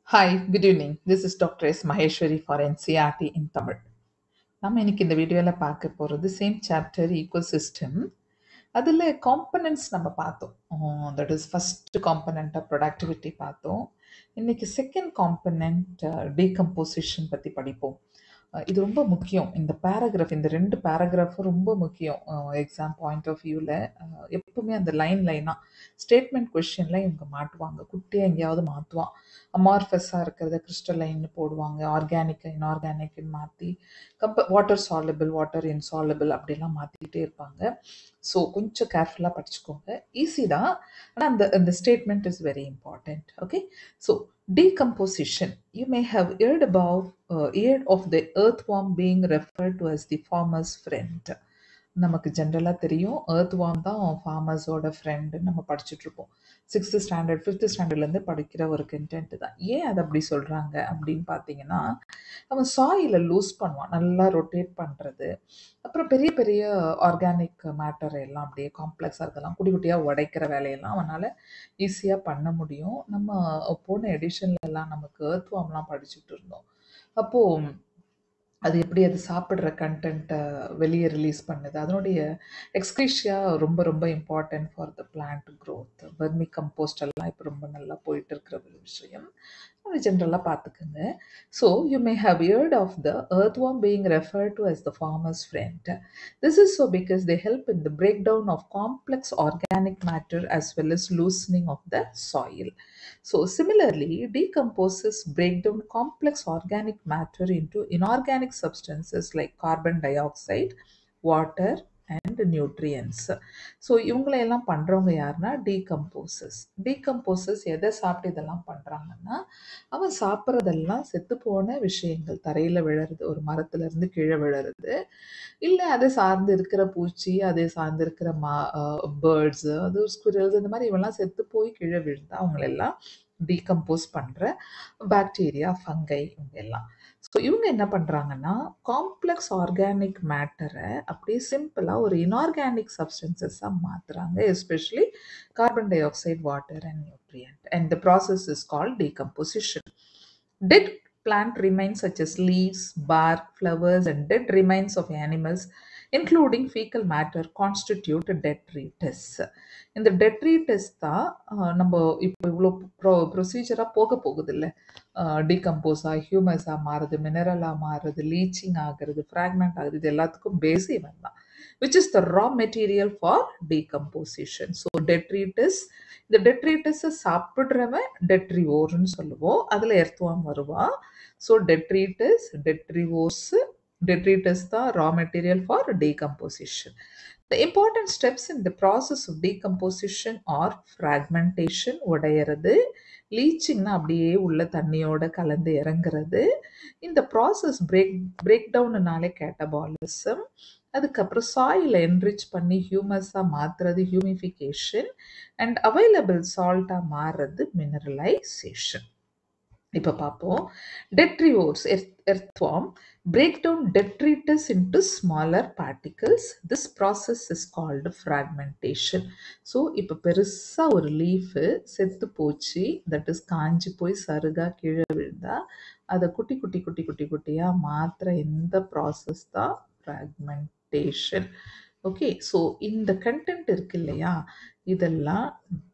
Hi, good evening. This is Dr. S. Maheshwari for NCRT in Tamil. நம்ம இன்னைக்கு இந்த வீடியோவில் பார்க்க போகிறது சேம் சாப்டர் ஈகோசிஸ்டம் அதில் காம்பனன்ட்ஸ் நம்ம பார்த்தோம் that is first component of productivity பார்த்தோம் இன்னைக்கு செகண்ட் காம்பனண்ட் டீகம்போசிஷன் பற்றி படிப்போம் அஹ் இது ரொம்ப முக்கியம் இந்த பேராகிராஃப் இந்த ரெண்டு பேராகிராஃபும் ரொம்ப முக்கியம் எக்ஸாம் பாயிண்ட் ஆஃப் வியூவில் எப்பவுமே அந்த லைன் லைனாக ஸ்டேட்மெண்ட் கொஷினில் இவங்க மாட்டுவாங்க குட்டியாக எங்கேயாவது மாற்றுவான் அமார்ஃபஸாக இருக்கிறத கிறிஸ்டலைன்னு போடுவாங்க ஆர்கானிக் இன்ஆர்கானிக்னு மாற்றி கம்ப வாட்டர் சாலபிள் வாட்டர் இன்சாலபிள் அப்படிலாம் மாற்றிக்கிட்டே இருப்பாங்க ஸோ கொஞ்சம் கேர்ஃபுல்லாக படிச்சுக்கோங்க ஈஸி தான் ஆனால் அந்த அந்த statement is very important okay so decomposition you may have heard about uh, heard of the earthworm being referred to as the farmer's friend நமக்கு ஜென்ரலாக தெரியும் earthworm தான் ஃபார்மர்ஸோட ஃப்ரெண்டு நம்ம படிச்சுட்டு இருப்போம் சிக்ஸ்த்து ஸ்டாண்டர்ட் ஃபிஃப்த்து ஸ்டாண்டர்ட்லேருந்து படிக்கிற ஒரு கண்டென்ட் தான் ஏன் அதை அப்படி சொல்கிறாங்க அப்படின்னு பார்த்தீங்கன்னா அவன் சாயில லூஸ் பண்ணுவான் நல்லா ரொட்டேட் பண்ணுறது அப்புறம் பெரிய பெரிய ஆர்கானிக் மேட்டர் எல்லாம் அப்படியே காம்ப்ளெக்ஸாக இருக்கலாம் குட்டி குட்டியாக உடைக்கிற வேலையெல்லாம் அவனால் ஈஸியாக பண்ண முடியும் நம்ம போன எடிஷன்லலாம் நமக்கு ஏர்த்வாம்லாம் படிச்சுட்டு இருந்தோம் அப்போது அது எப்படி அது சாப்பிட்ற கண்டென்ட்டை வெளியே ரிலீஸ் பண்ணுது அதனுடைய எக்ஸ்கிரீஷியா ரொம்ப ரொம்ப important for the plant growth vermicompost எல்லாம் இப்போ ரொம்ப நல்லா போயிட்டு இருக்கிற ஒரு விஷயம் அது ஜென்ரலாக பார்த்துக்குங்க so you may have heard of the earthworm being referred to as the farmer's friend. This is so because they help in the breakdown of complex organic matter as well as loosening of the soil. So, similarly, decomposers break down complex organic matter into inorganic substances like carbon dioxide, water, and nutrients. So இவங்களையெல்லாம் பண்ணுறவங்க யாருன்னா decomposes decomposes எதை சாப்பிட்டு இதெல்லாம் பண்ணுறாங்கன்னா அவன் சாப்பிட்றதெல்லாம் செத்து போன விஷயங்கள் தரையில் விழறது ஒரு மரத்துல இருந்து கீழே விழறது இல்லை அதை சார்ந்து இருக்கிற பூச்சி அதை சார்ந்து இருக்கிற மா பேர்ட்ஸு அது ஸ்குரல்ஸ் இந்த மாதிரி இவெல்லாம் செத்து போய் கீழே விழுந்தா அவங்களெல்லாம் டீகம்போஸ் பண்ணுற பாக்டீரியா ஃபங்கை இவங்க எல்லாம் ஸோ இவங்க என்ன பண்ணுறாங்கன்னா காம்ப்ளெக்ஸ் ஆர்கானிக் மேட்டரை அப்படியே சிம்பிளாக ஒரு இன்ஆர்கானிக் சப்ஸ்டன்சஸாக மாற்றுறாங்க especially carbon dioxide water and nutrient and the process is called decomposition Dead plant remains such as leaves, bark, flowers, and dead remains of animals, including fecal matter, constitute detritus. இந்த டெட்ரீட்டஸ் தான் அஹ், நம்ம இப்போ இவ்வளோ ப்ரொ ப்ரொசீஜராக போக போகுது இல்லை டீகம்போஸாக ஹியூமஸாக மாறுது மினரலாக மாறுது லீச்சிங் ஆகுறது ஃப்ராக்மெண்ட் ஆகுது இது எல்லாத்துக்கும் பேஸ் இவன் தான் which is the raw material for decomposition so detritus இந்த டெட்ரீட்டஸை சாப்பிட்றவன் டெட்ரிவோர்னு சொல்லுவோம் அதில் எர்த்துவான் வருவான் ஸோ டெட்ரீட்டஸ் டெட்ரிவோர்ஸ் டெட்ரீட்டஸ் தான் raw material for decomposition The important steps in the process of decomposition are fragmentation உடையறது லீச்சிங்னா அப்படியே உள்ள தண்ணியோட கலந்து இறங்குறது இந்த ப்ராசஸ் பிரேக் பிரேக் டவுன்னாலே கேட்டபாலிசம் அதுக்கப்புறம் சாயிலை என்ரிச் பண்ணி ஹியூமஸாக மாற்றுறது ஹியூமிஃபிகேஷன் அண்ட் அவைலபிள் சால்ட்டாக மாறுறது மினரலைசேஷன் இப்போ பார்ப்போம் detrivores earth- earthworm break down detritus into smaller particles this process is called fragmentation so இப்போ பெருசாக ஒரு லீஃபு செத்து போச்சு தட் இஸ் காஞ்சி போய் சருகா கீழே விழுந்தா அதை குட்டி குட்டி குட்டி குட்டி குட்டியாக மாற்றுற இந்த ப்ராசஸ் தான் ஃப்ராக்மெண்டேஷன் ஓகே ஸோ இந்த கண்டென்ட் இருக்கு இல்லையா இதெல்லாம்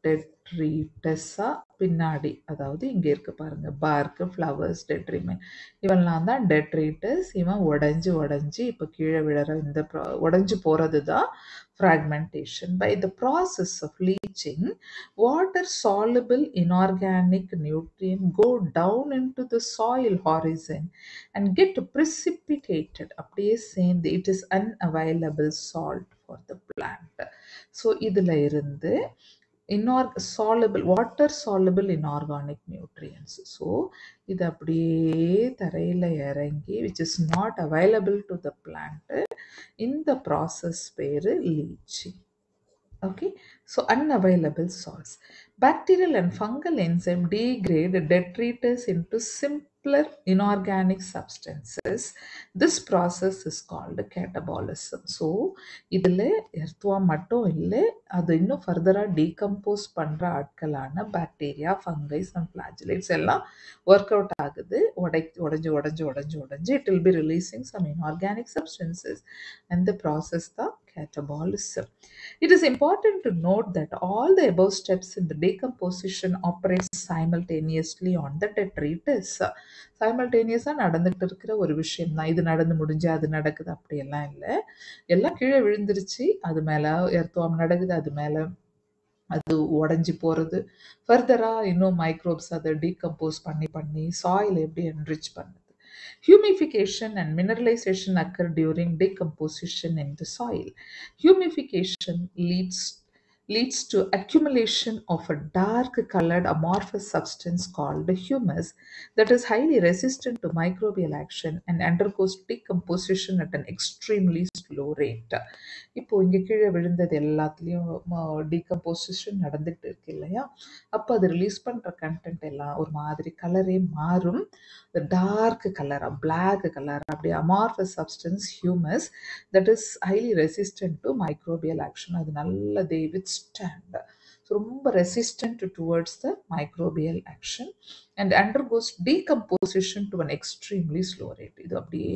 டெட்ரீட்டஸாக பின்னாடி அதாவது இங்கே இருக்கு பாருங்க பார்க்கு ஃப்ளவர்ஸ் டெட்ரிமென் இவன்லாம் தான் டெட்ரீட்டஸ் இவன் உடஞ்சி உடஞ்சி இப்போ கீழே விழற இந்த ப்ரா- உடைஞ்சு போகிறது தான் fragmentation by the process of leaching water soluble inorganic nutrient go down into the soil horizon and get precipitated அப்படியே சேர்ந்து it is unavailable salt for the plant so இதில் இருந்து இன்ஆர் soluble water soluble inorganic nutrients so இது அப்படியே தரையில் இறங்கி which is not available to the plant இந்த ப்ராசஸ் பேர் leaching okay so unavailable salts bacterial and fungal enzyme degrade detritus into simple simpler inorganic substances. This process is called catabolism. So, இதில் earthworm மட்டும் இல்லை அது இன்னும் ஃபர்தராக decompose பண்ணுற ஆட்களான பாக்டீரியா ஃபங்கைஸ் அண்ட் ஃப்ளாஜிலேட்ஸ் எல்லாம் ஒர்க் அவுட் ஆகுது உடை உடஞ்சி உடஞ்சி உடஞ்சி உடஞ்சி it will be releasing some inorganic substances and the process தான் catabolism. It is important to note that all the above steps in the decomposition operate simultaneously on the detritus. சைமல்டேனியஸாக நடந்துகிட்டு இருக்கிற ஒரு விஷயம் தான் இது நடந்து முடிஞ்சு அது நடக்குது அப்படியெல்லாம் இல்லை எல்லாம் கீழே விழுந்துருச்சு அது மேலே எர்த்துவம் நடக்குது அது மேலே அது உடஞ்சி போகிறது ஃபர்தராக இன்னும் மைக்ரோப்ஸ் அதை டீகம்போஸ் பண்ணி பண்ணி சாயில் எப்படி என்ரிச் பண்ணுது Humification and mineralization occur during decomposition in the soil. Humification leads leads to accumulation of a dark colored amorphous substance called humus that is highly resistant to microbial action and undergoes decomposition at an extremely slow rate. இப்போ இங்கே கீழே விழுந்தது எல்லாத்துலேயும் decomposition நடந்துகிட்டு இருக்கு இல்லையா அப்போ அது ரிலீஸ் பண்ணுற கண்டென்ட் எல்லாம் ஒரு மாதிரி கலரே மாறும் டார்க் கலராக பிளாக் கலர் அப்படியே amorphous substance humus that is highly resistant to microbial action அது நல்ல தே வித் ஸ்டாண்ட் ஸோ ரொம்ப resistant towards the microbial action and undergoes decomposition to an extremely slow rate இது அப்படியே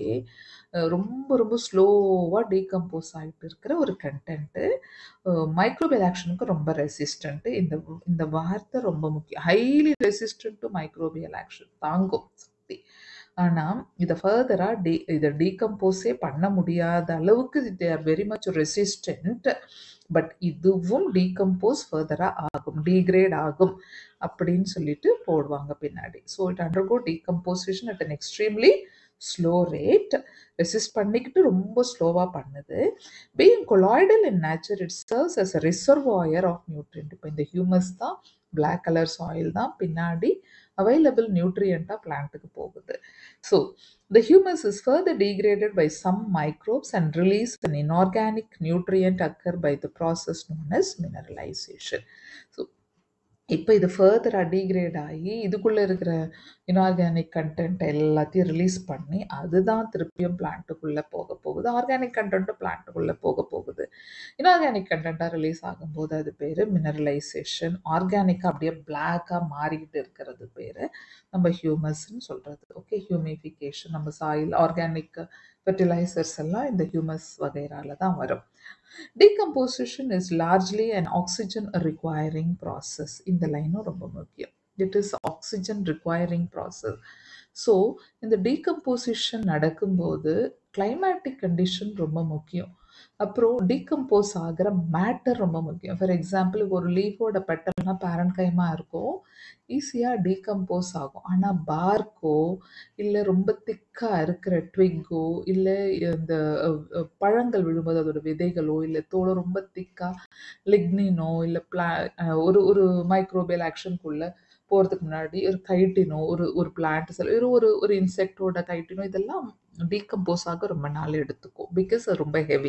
ரொம்ப ரொம்ப ஸ்லோவாக டீகம்போஸ் ஆகிட்டு இருக்கிற ஒரு கண்டென்ட்டு மைக்ரோபியல் ஆக்ஷனுக்கு ரொம்ப ரெசிஸ்டன்ட்டு இந்த இந்த வார்த்தை ரொம்ப முக்கியம் highly resistant to microbial action தாங்கும் சக்தி ஆனால் இதை ஃபர்தராக டீ இதை டீகம்போஸே பண்ண முடியாத அளவுக்கு they are very much resistant but இதுவும் டீகம்போஸ் ஃபர்தராக ஆகும் டீக்ரேட் ஆகும் அப்படின்னு சொல்லிட்டு போடுவாங்க பின்னாடி so it undergo decomposition at an extremely slow rate resist பண்ணிக்கிட்டு ரொம்ப ஸ்லோவாக பண்ணுது being colloidal in nature it serves as a reservoir of nutrient இப்போ இந்த ஹியூமஸ் தான் பிளாக் கலர் சாயில் தான் பின்னாடி அவைலபிள் நியூட்ரியண்ட்டாக பிளான்ட்டுக்கு போகுது so the humus is further degraded by some microbes and release an inorganic nutrient occur by the process known as mineralization. So, இப்போ இது ஃபர்தராக டீக்ரேட் ஆகி இதுக்குள்ளே இருக்கிற இன்ஆர்கானிக் கண்டென்ட் எல்லாத்தையும் ரிலீஸ் பண்ணி அதுதான் திருப்பியும் பிளான்ட்டுக்குள்ளே போக போகுது ஆர்கானிக் கண்டென்ட்டும் பிளான்ட்டுக்குள்ளே போக போகுது இன்ஆர்கானிக் கண்டென்ட்டாக ரிலீஸ் ஆகும்போது அது பேர் மினரலைசேஷன் ஆர்கானிக்காக அப்படியே பிளாக்காக மாறிக்கிட்டு இருக்கிறது பேர் நம்ம ஹியூமஸ்ன்னு சொல்கிறது ஓகே ஹியூமிஃபிகேஷன் நம்ம சாயில் ஆர்கானிக் ஃபெர்டிலைசர்ஸ் எல்லாம் இந்த ஹியூமஸ் வகைரால தான் வரும் decomposition is largely and oxygen requiring process இந்த லைனும் ரொம்ப முக்கியம் it is oxygen requiring process so இந்த டீகம்போசிஷன் நடக்கும்போது கிளைமேட்டிக் கண்டிஷன் ரொம்ப முக்கியம் அப்புறம் டீகம்போஸ் ஆகிற மேட்டர் ரொம்ப முக்கியம் ஃபார் எக்ஸாம்பிள் ஒரு லீஃபோட பெட்டல்னா பேரண்ட் கைமா இருக்கும் ஈஸியாக டீகம்போஸ் ஆகும் ஆனால் பார்க்கோ இல்லை ரொம்ப திக்காக இருக்கிற ட்விக்கோ இல்லை இந்த பழங்கள் விழும்போது அதோட விதைகளோ இல்லை தோலோ ரொம்ப திக்காக லிக்னினோ இல்லை பிளா ஒரு ஒரு மைக்ரோபியல் ஆக்ஷனுக்குள்ளே போகிறதுக்கு முன்னாடி ஒரு கைட்டினோ ஒரு ஒரு பிளான்ட் செல் ஒரு ஒரு ஒரு இன்செக்டோட கைட்டினோ இதெல்லாம் டீகம்போஸ் ஆக ரொம்ப நாள் எடுத்துக்கும் பிகாஸ் ரொம்ப heavy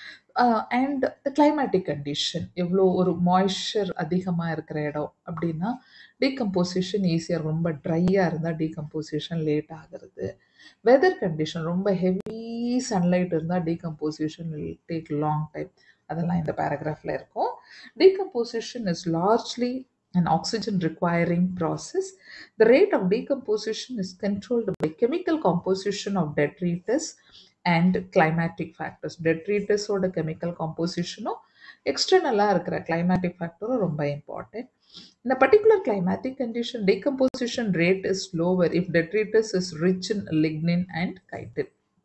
and the climatic condition எவ்வளோ ஒரு மாய்ஸ்சர் அதிகமாக இருக்கிற இடம் அப்படின்னா டீகம்போசிஷன் ஈஸியாக ரொம்ப ட்ரையாக இருந்தால் டீகம்போசிஷன் லேட் ஆகிறது வெதர் கண்டிஷன் ரொம்ப ஹெவி சன்லைட் இருந்தால் decomposition will take long time அதெல்லாம் இந்த பேராகிராஃபில் இருக்கும் decomposition is largely an oxygen requiring process. The rate of decomposition is controlled by chemical composition of detritus and climatic factors. Detritus ஓட chemical composition எக்ஸ்டர்னலாக இருக்கிற climatic factor ரொம்ப important. In a particular climatic condition, decomposition rate is lower if detritus is rich in lignin and chitin.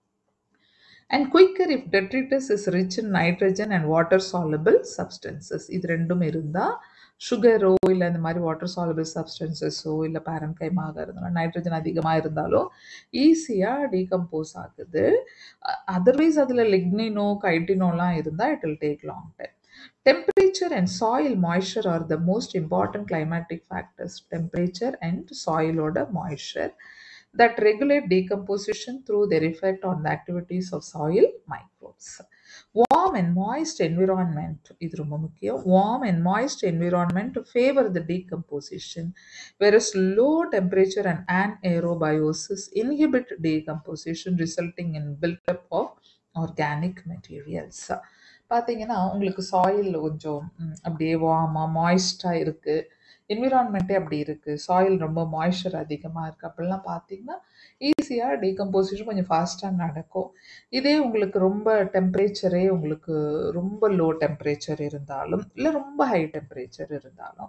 And quicker if detritus is rich in nitrogen and water soluble substances. இது ரெண்டும் இருந்தால் சுகரோ இல்லை இந்த மாதிரி water soluble சப்ஸ்டன்சஸோ இல்லை parent கைமாக இருந்தாலும் nitrogen அதிகமாக இருந்தாலும் ஈஸியாக டீகம்போஸ் ஆகுது அதர்வைஸ் அதில் லிக்னினோ கைட்டினோலாம் இருந்தால் it will take long time Temperature and soil moisture are the most important climatic factors. Temperature and soil order moisture that regulate decomposition through their effect on the activities of soil microbes. warm and moist environment இது ரொம்ப முக்கியம் warm and moist environment to favor the decomposition whereas low temperature and anaerobiosis inhibit decomposition resulting in buildup of organic materials பார்த்தீங்கன்னா உங்களுக்கு soil கொஞ்சம் ம், அப்படியே வார்மாக மாய்ஸ்டாக இருக்குது என்விரான்மெண்ட்டே அப்படி இருக்குது சாயில் ரொம்ப மாய்ஸ்சர் அதிகமாக இருக்குது அப்படிலாம் பார்த்தீங்கன்னா ஈஸியாக டீகம்போசிஷன் கொஞ்சம் ஃபாஸ்ட்டாக நடக்கும் இதே உங்களுக்கு ரொம்ப டெம்பரேச்சரே உங்களுக்கு ரொம்ப லோ டெம்பரேச்சர் இருந்தாலும் இல்லை ரொம்ப ஹை டெம்பரேச்சர் இருந்தாலும்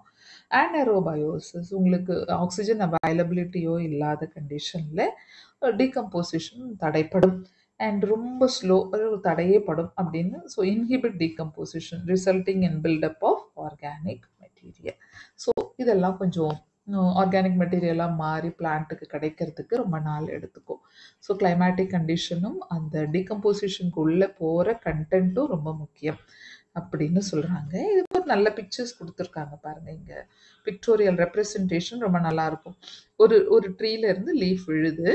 ஆனரோபயோசிஸ் உங்களுக்கு ஆக்சிஜன் அவைலபிலிட்டியோ இல்லாத கண்டிஷனில் டீகம்போசிஷன் தடைப்படும் அண்ட் ரொம்ப ஸ்லோ தடையே படும் அப்படின்னு so inhibit decomposition resulting in buildup of organic material so இதெல்லாம் கொஞ்சம் ஆர்கானிக் மெட்டீரியலாக மாறி பிளான்ட்டுக்கு கிடைக்கிறதுக்கு ரொம்ப நாள் எடுத்துக்கும் ஸோ கிளைமேட்டிக் கண்டிஷனும் அந்த டீகம்போசிஷனுக்கு உள்ளே போகிற கண்டென்ட்டும் ரொம்ப முக்கியம் அப்படின்னு சொல்கிறாங்க இதுக்கு ஒரு நல்ல பிக்சர்ஸ் கொடுத்துருக்காங்க பாருங்க இங்கே பிக்டோரியல் ரெப்ரசன்டேஷன் ரொம்ப நல்லா இருக்கும் ஒரு ஒரு ட்ரீல இருந்து லீஃப் விழுது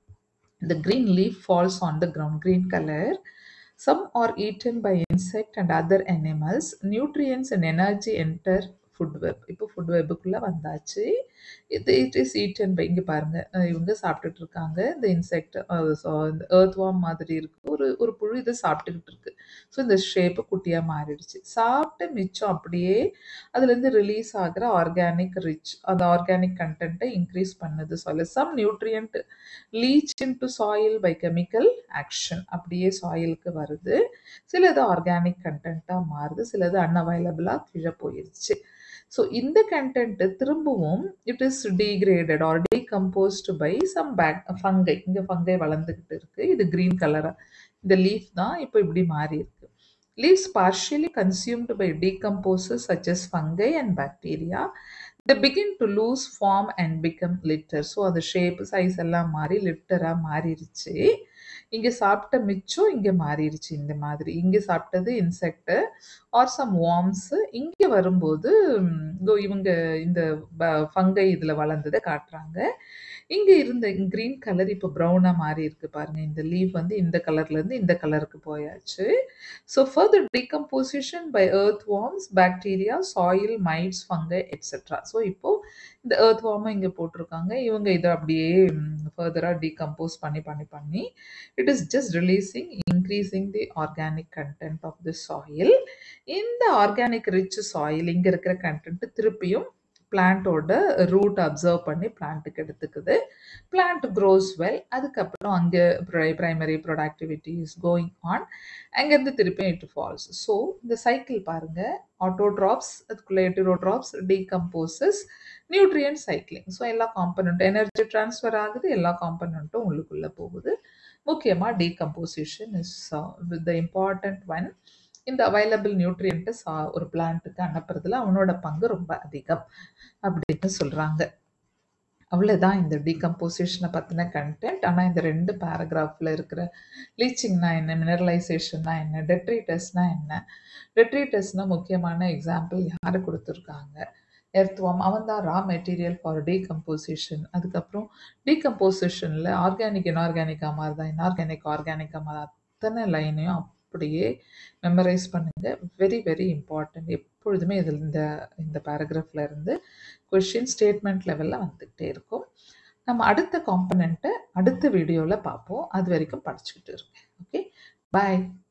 the green leaf falls on the ground green color some are eaten by insect and other animals nutrients and energy enter food web இப்போ ஃபுட் வெப்புக்குள்ளே வந்தாச்சு இது இட் இஸ் ஈட்டன் பை இங்கே பாருங்க அஹ் இவங்க சாப்பிட்டுட்டு இருக்காங்க இந்த இன்செக்ட் இந்த earth worm மாதிரி இருக்கு ஒரு ஒரு புழு இதை சாப்பிட்டுக்கிட்டு இருக்கு ஸோ இந்த ஷேப்பு குட்டியாக மாறிடுச்சு சாப்பிட்டு மிச்சம் அப்படியே அதுலேருந்து ரிலீஸ் ஆகிற ஆர்கானிக் ரிச் அந்த ஆர்கானிக் கண்டென்ட்டை இன்க்ரீஸ் பண்ணுது சொல்ல some nutrient leach into soil by chemical action அப்படியே சாயிலுக்கு வருது சிலது ஆர்கானிக் கண்டென்ட்டாக மாறுது சிலது அன்அவைலபிளாக கீழே போயிருச்சு ஸோ இந்த கண்டென்ட் திரும்பவும் it is degraded or decomposed by some back fungi இங்கே ஃபங்கை வளர்ந்துக்கிட்டு இருக்கு இது க்ரீன் கலராக இந்த லீஃப் தான் இப்போ இப்படி மாறி இருக்கு leaves partially consumed by decomposers such as fungi and bacteria they begin to lose form and become litter so அந்த ஷேப் சைஸ் எல்லாம் மாறி லிட்டராக மாறிடுச்சு இங்கே சாப்பிட்ட மிச்சம் இங்கே மாறிடுச்சு இந்த மாதிரி இங்கே சாப்பிட்டது இன்செக்ட் ஆர் சம் வார்ம்ஸ் இங்கே வரும்போது ம், இதோ இவங்க இந்த ஃபங்கை இதில் வளர்ந்ததை காட்டுறாங்க இங்கே இருந்த க்ரீன் கலர் இப்போ ப்ரௌனாக மாறி இருக்கு பாருங்க இந்த லீவ் வந்து இந்த கலர்லேருந்து இந்த கலருக்கு போயாச்சு so further decomposition by earth worms bacteria soil mites fungi etcetera so இப்போ இந்த earth worm இங்கே போட்டிருக்காங்க இவங்க இதை அப்படியே ஃபர்தராக டீகம்போஸ் பண்ணி பண்ணி பண்ணி it is just releasing increasing the organic content of the soil இந்த ஆர்கானிக் ரிச் சாயில் இங்கே இருக்கிற கண்டென்ட் திருப்பியும் பிளான்ட்டோட ரூட் அப்சர்வ் பண்ணி பிளான்ட்டுக்கு எடுத்துக்குது பிளான்ட் க்ரோஸ் வெல் அதுக்கப்புறம் அங்கே primary productivity is going on அங்கேருந்து திருப்பி இட் ஃபால்ஸ் ஸோ இந்த சைக்கிள் பாருங்க ஆட்டோட்ராப்ஸ் அதுக்குள்ளே heterotrophs decomposers nutrient cycling so எல்லா காம்பனண்ட் எனர்ஜி ட்ரான்ஸ்ஃபர் ஆகுது எல்லா காம்பனண்ட்டும் உள்ளுக்குள்ளே போகுது முக்கியமாக decomposition is the important one இந்த அவைலபிள் நியூட்ரியன்ட்டை சா ஒரு பிளான்ட்டுக்கு அனுப்புறதுல அவனோட பங்கு ரொம்ப அதிகம் அப்படின்னு சொல்கிறாங்க அவ்வளோதான் இந்த டீகம்போசிஷனை பற்றின கண்டென்ட் ஆனால் இந்த ரெண்டு பேராகிராஃபில் இருக்கிற லீச்சிங்னா என்ன மினரலைசேஷன்னா என்ன டெட்ரிட்டஸ்னா என்ன டெட்ரிட்டஸ்னா முக்கியமான எக்ஸாம்பிள் யார் கொடுத்துருக்காங்க எர்த்வாம் அவன் தான் ரா மெட்டீரியல் ஃபார் டீகம்போசிஷன் அதுக்கப்புறம் டீகம்போசிஷனில் ஆர்கானிக் இன்ஆர்கானிக்காக மாறுதா இன்ஆர்கானிக் ஆர்கானிக்காக மாறுதா அத்தனை லைனையும் அப்படியே மெமரைஸ் பண்ணுங்க வெரி வெரி இம்பார்ட்டன்ட் எப்பொழுதுமே இதில் இந்த இந்த பேராகிராஃப்ல இருந்து கொஷின் ஸ்டேட்மெண்ட் லெவலில் வந்துக்கிட்டே இருக்கும் நம்ம அடுத்த காம்பனண்ட்டை அடுத்த வீடியோவில் பார்ப்போம் அது வரைக்கும் படிச்சுக்கிட்டு இருங்க ஓகே பாய்